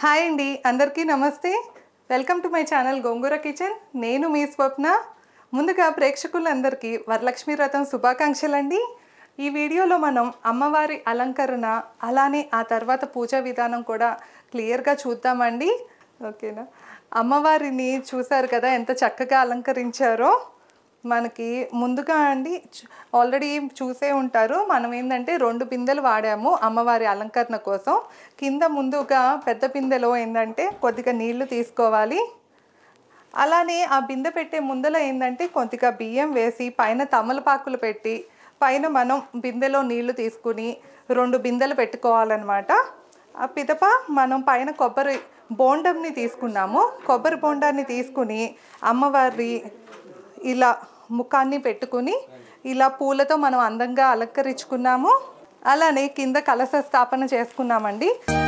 hi అండి అందరికీ నమస్తే welcome to my channel Gongura kitchen నేను మీ స్వప్న ముందుగా ప్రేక్షకులందరికీ వరలక్ష్మి వ్రతం శుభాకాంక్షలు అండి ఈ వీడియోలో మనం అమ్మవారి అలంకరణ అలానే ఆ తర్వాత పూజా విధానం కూడా క్లియర్గా చూద్దామండి ఓకేనా అమ్మవారిని చూశారు కదా ఎంత చక్కగా అలంకరించారో మనకి ముందుగా అండి ఆల్రెడీ చూసే ఉంటారు మనం ఏంటంటే రెండు బిందెలు వాడాము అమ్మవారి అలంకరణ కోసం కింద ముందుగా పెద్ద బిందెలో ఏంటంటే కొద్దిగా నీళ్లు తీసుకోవాలి అలానే ఆ బిందె పెట్టే ముందల ఏంటంటే కొద్దిగా బియ్యం వేసి పైన తమలపాకులు పెట్టి పైన మనం బిందెలో నీళ్లు తీసుకుని రెండు బిందెలు పెట్టుకోవాలన్నమాట ఆ పిదప మనం పైన కొబ్బరి బోండంని తీసుకున్నాము కొబ్బరి బోండాన్ని తీసుకుని అమ్మవారి ఇలా ముఖాన్ని పెట్టుకుని ఇలా పూలతో మనం అందంగా అలంకరించుకున్నాము అలానే కింద కలశ స్థాపన చేసుకున్నామండి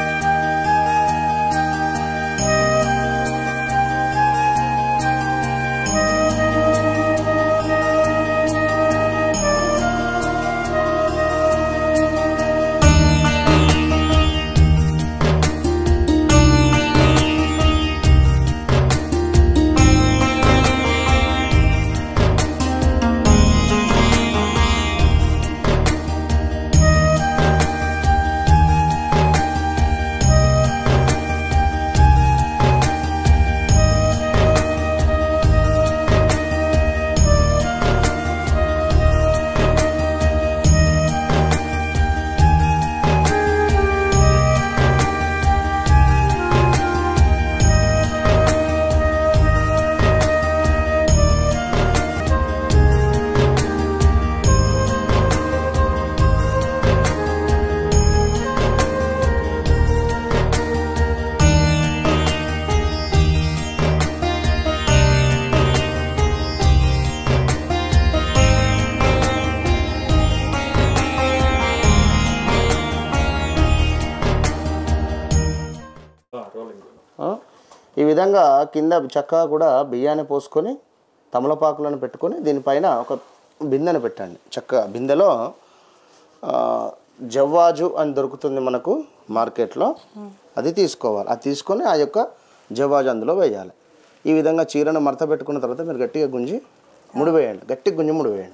ఆ, ఈ విధంగా కింద చక్కగా కూడా బియ్యాన్ని పోసుకొని తమలపాకులను పెట్టుకొని దీనిపైన ఒక బిందెను పెట్టండి చక్కగా బిందెలో ఆ, జవ్వాజు అని దొరుకుతుంది మనకు మార్కెట్లో అది తీసుకోవాలి అది తీసుకొని ఆ యొక్క జవ్వాజు అందులో వేయాలి ఈ విధంగా చీరను మడత పెట్టుకున్న తర్వాత మీరు గట్టిగా గుంజి ముడివేయండి గట్టిగా గుంజి ముడివేయండి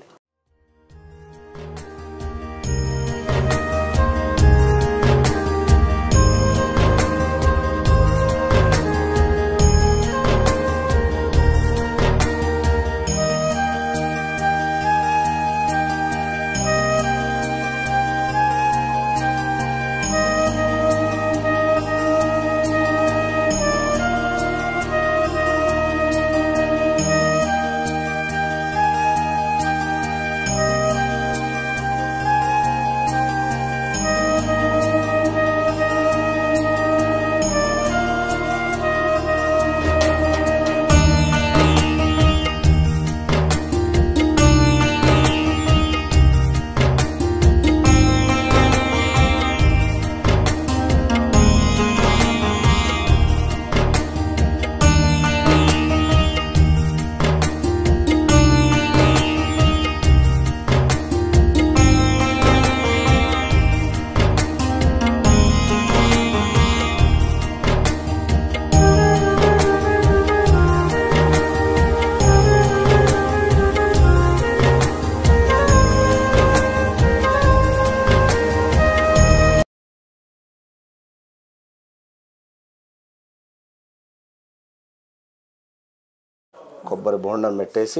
కొబ్బరి బోండం పెట్టేసి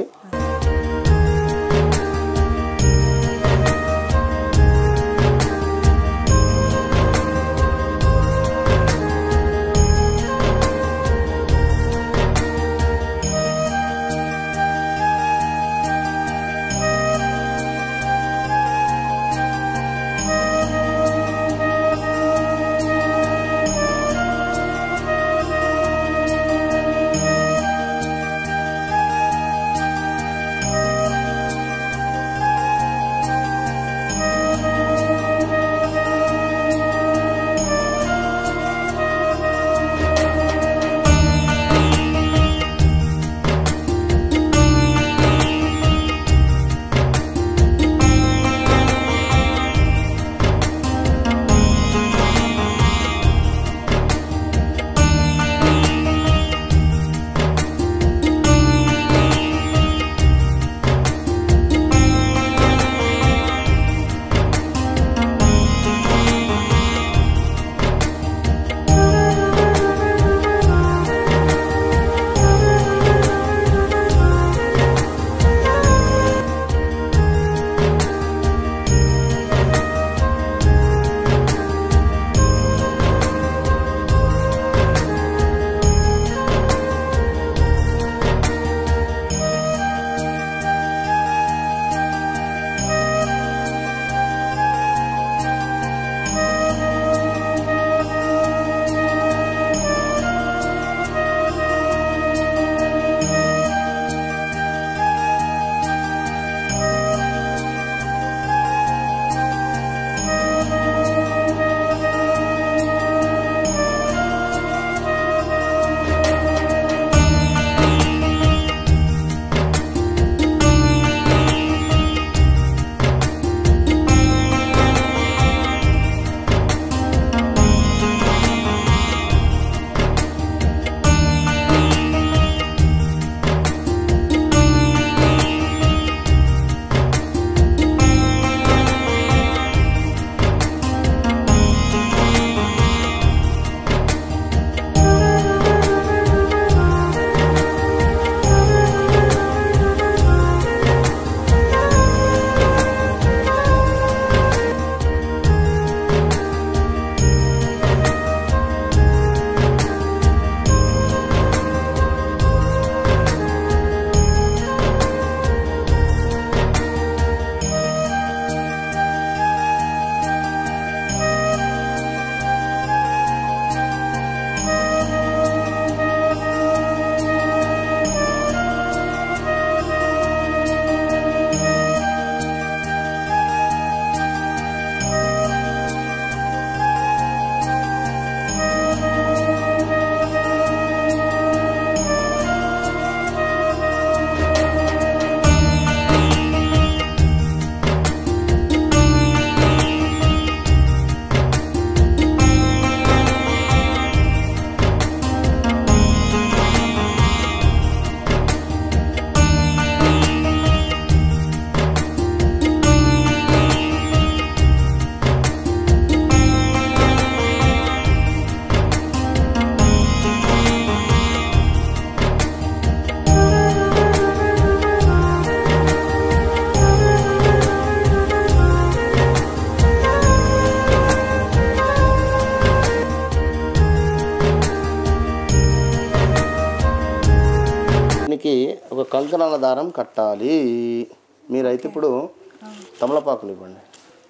దీనికి ఒక కంకణాల దారం కట్టాలి మీరైతే ఇప్పుడు తమలపాకులు ఇవ్వండి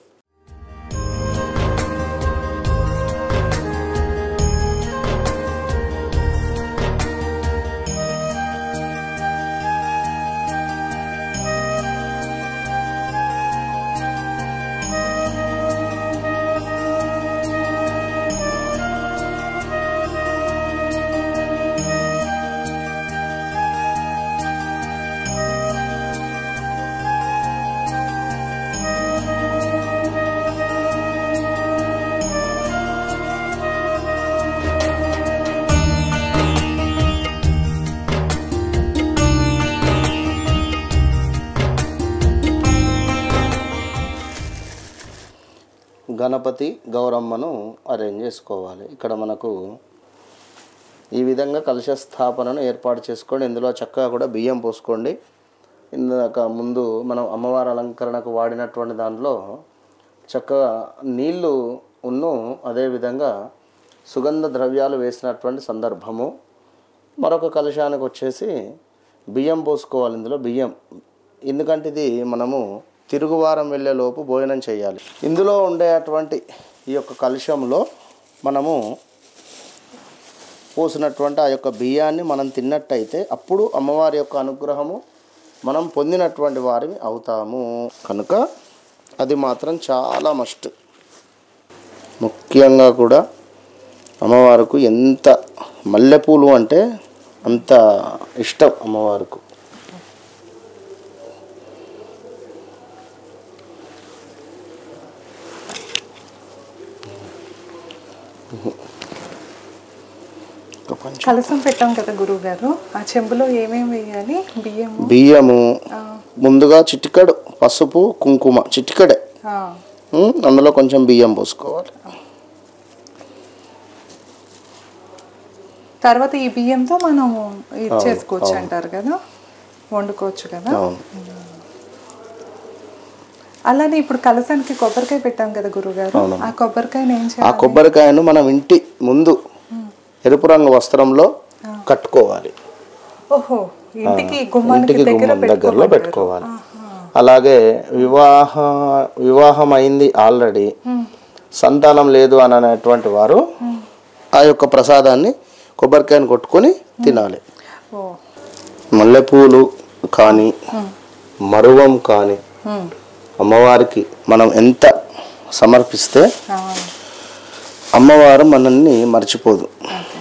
గణపతి గౌరమ్మను అరేంజ్ చేసుకోవాలి ఇక్కడ మనకు ఈ విధంగా కలశ స్థాపనను ఏర్పాటు చేసుకోండి ఇందులో చక్కగా కూడా బియ్యం పోసుకోండి ఇందాక ముందు మనం అమ్మవారి అలంకరణకు వాడినటువంటి దాంట్లో చక్కగా నీళ్లు ఉన్ను అదేవిధంగా సుగంధ ద్రవ్యాలు వేసినటువంటి సందర్భము మరొక కలశానికి వచ్చేసి బియ్యం పోసుకోవాలి ఇందులో బియ్యం ఎందుకంటే ఇది మనము తిరుగువారం వెళ్ళే లోపు భోజనం చేయాలి ఇందులో ఉండేటువంటి ఈ యొక్క కలుషంలో మనము పోసినటువంటి ఆ యొక్క బియ్యాన్ని మనం తిన్నట్టయితే అప్పుడు అమ్మవారి యొక్క అనుగ్రహము మనం పొందినటువంటి వారిని అవుతాము కనుక అది మాత్రం చాలా మస్ట్ ముఖ్యంగా కూడా అమ్మవారికి ఎంత మల్లెపూలు అంటే అంత ఇష్టం అమ్మవారికి ఒక పంచ- కలసం పెట్టాం కదా గురువు గారు ఆ చెంబులో ఏమేమి వేయాలి బియ్యము బియ్యము ఆ, ముందుగా చిటికెడు పసుపు కుంకుమ చిటికెడే ఆ, ఉమ్, అందులో కొంచెం బియ్యం పోసుకోవాలి తర్వాత ఈ బియ్యంతో మనము ఇది చేసుకోవచ్చు అంటారు కదా వండుకోవచ్చు కదా అవును అలానే ఇప్పుడు కలసానికి కొబ్బరికాయ పెట్టాం కదా గురుగారు ఆ కొబ్బరికాయని ఏం ఆ చేయాలి కొబ్బరికాయను మనం ఇంటి ముందు ఎరుపు రంగు వస్త్రంలో కట్టుకోవాలి ఓహో ఇంటికి గుమ్మానికి ఇంటికి దగ్గర గుమ్మం దగ్గరలో పెట్టుకోవాలి పెట్టుకోవాలి అలాగే వివాహ వివాహం అయింది ఆల్రెడీ సంతానం లేదు అని అనేటువంటి వారు ఆ యొక్క ప్రసాదాన్ని కొబ్బరికాయను కొట్టుకొని తినాలి ఓ మల్లెపూలు కానీ మరువం కానీ ఉమ్, అమ్మవారికి మనం ఎంత సమర్పిస్తే ఆ, అమ్మవారు మనల్ని మర్చిపోదు ఓకే